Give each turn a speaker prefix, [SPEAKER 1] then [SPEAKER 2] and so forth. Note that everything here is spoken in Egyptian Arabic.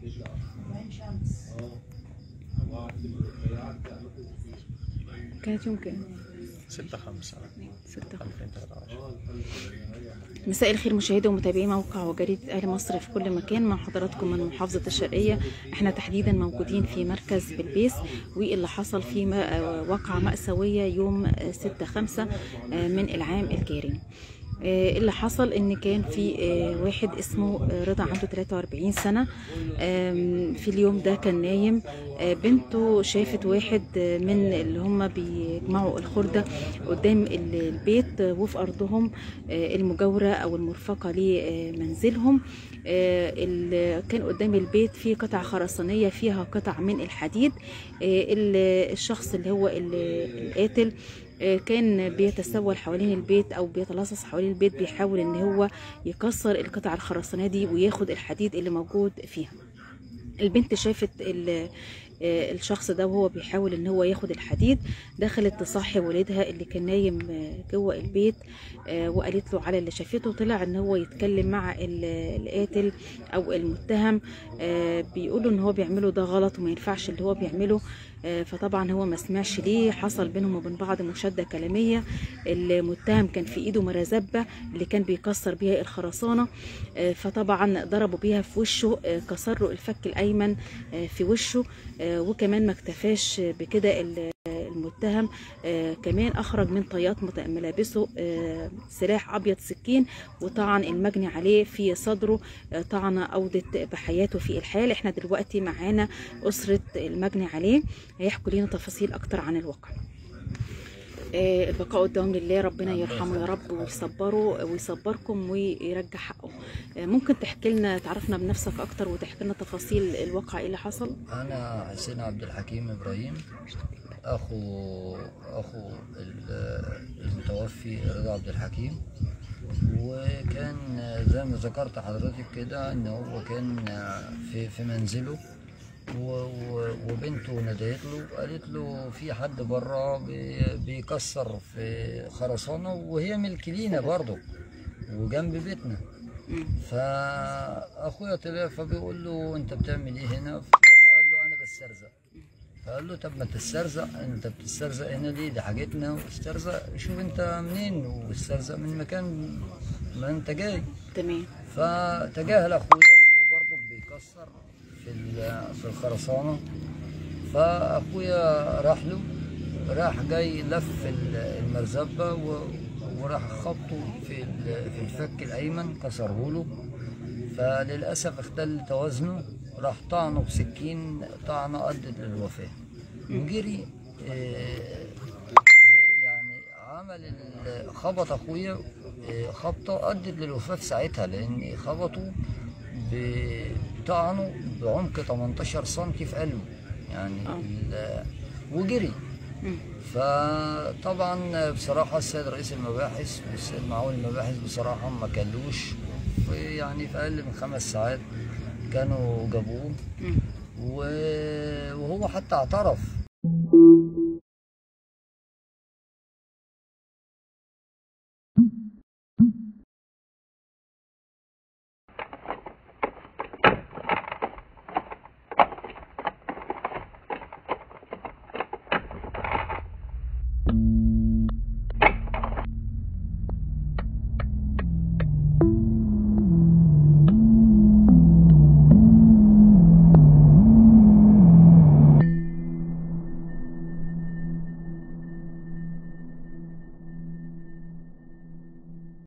[SPEAKER 1] وعين شمس
[SPEAKER 2] كانت يوم كام؟
[SPEAKER 3] 6 5
[SPEAKER 2] ستة
[SPEAKER 3] 2013
[SPEAKER 2] مساء الخير مشاهدي ومتابعي موقع وجريدة أهل مصر في كل مكان مع حضراتكم من محافظة الشرقية احنا تحديدا موجودين في مركز بلبيس واللي حصل فيه ما- واقعة مأساوية يوم 6 5 من العام الجاري آه، اللي حصل ان كان في آه، واحد اسمه آه، رضا عنده 43 سنه آم، في اليوم ده كان نايم آه، بنته شافت واحد آه، من اللي هم بيجمعوا الخرده قدام ال- البيت آه، وفي ارضهم آه، المجاوره او المرفقه لمنزلهم آه، ال- كان قدام البيت في قطع خرسانيه فيها قطع من الحديد آه، ال- الشخص اللي هو ال- القاتل آه، كان بيتسول حوالين البيت او بيتلصص حوالين البيت بيحاول ان هو يكسر القطع الخرسانيه دي وياخد الحديد اللي موجود فيها البنت شافت ال- آه، الشخص ده وهو بيحاول ان هو ياخد الحديد دخلت تصحي والدها اللي كان نايم آه، جوه البيت آه، وقالت له على اللي شافته طلع ان هو يتكلم مع ال- القاتل او المتهم آه، بيقوله ان هو بيعمله ده غلط وما ينفعش اللي هو بيعمله آه، فطبعا هو ما سمعش ليه حصل بينهم وبين بعض مشاده كلاميه المتهم كان في ايده مرزبه اللي كان بيكسر بيها الخرسانه آه، فطبعا ضربوا بيها في وشه آه، كسروا الفك الايمن آه، في وشه آه، وكمان ما اكتفاش بكده ال- المتهم آه، كمان اخرج من طيات مت- ملابسه آه، سلاح ابيض سكين وطعن المجني عليه في صدره آه، طعنه اودت بحياته في الحال احنا دلوقتي معانا اسره المجني عليه هيحكوا لنا تفاصيل اكتر عن الواقع آه، البقاء قدام لله ربنا يرحمه يا رب ويصبره ويصبركم ويرجع حقه آه، ممكن تحكي لنا تعرفنا بنفسك اكتر وتحكي لنا تفاصيل الواقع ايه اللي حصل
[SPEAKER 4] أنا حسين عبد الحكيم إبراهيم أخو أخو ال- المتوفي رضا عبد الحكيم وكان زي ما ذكرت حضرتك كده إن هو كان في في منزله و- و- وبنته ندهت له قالت له في حد بره بي- بيكسر في خرسانة وهي ملك لينا برضه وجنب بيتنا
[SPEAKER 2] مم.
[SPEAKER 4] فاخويا طلع فبيقول له انت بتعمل ايه هنا فقال له انا بسترزق فقال له طب ما تسترزق انت بتسترزق هنا ليه دي حاجتنا واسترزق شوف انت منين واسترزق من مكان ما انت جاي
[SPEAKER 2] تمام
[SPEAKER 4] فتجاهل اخويا وبرضه بيكسر في ال- في الخرسانه فاخويا راح له راح جاي لف ال- المرزبه و- وراح خبطه في ال- في الفك الايمن كسره له فللاسف اختل توازنه راح طعنه بسكين طعنه ادت للوفاه وجري آه، يعني عمل ال- خبط اخويا آه، خبطه ادت للوفاه في ساعتها لان خبطه بطعنه بعمق 18 سم في قلبه يعني
[SPEAKER 2] آه.
[SPEAKER 4] ال- وجري
[SPEAKER 2] مم.
[SPEAKER 4] فطبعا بصراحه السيد رئيس المباحث والسيد معاون المباحث بصراحه ما كلوش في يعني في اقل من خمس ساعات كانوا جابوه
[SPEAKER 2] مم.
[SPEAKER 4] و- وهو حتى اعترف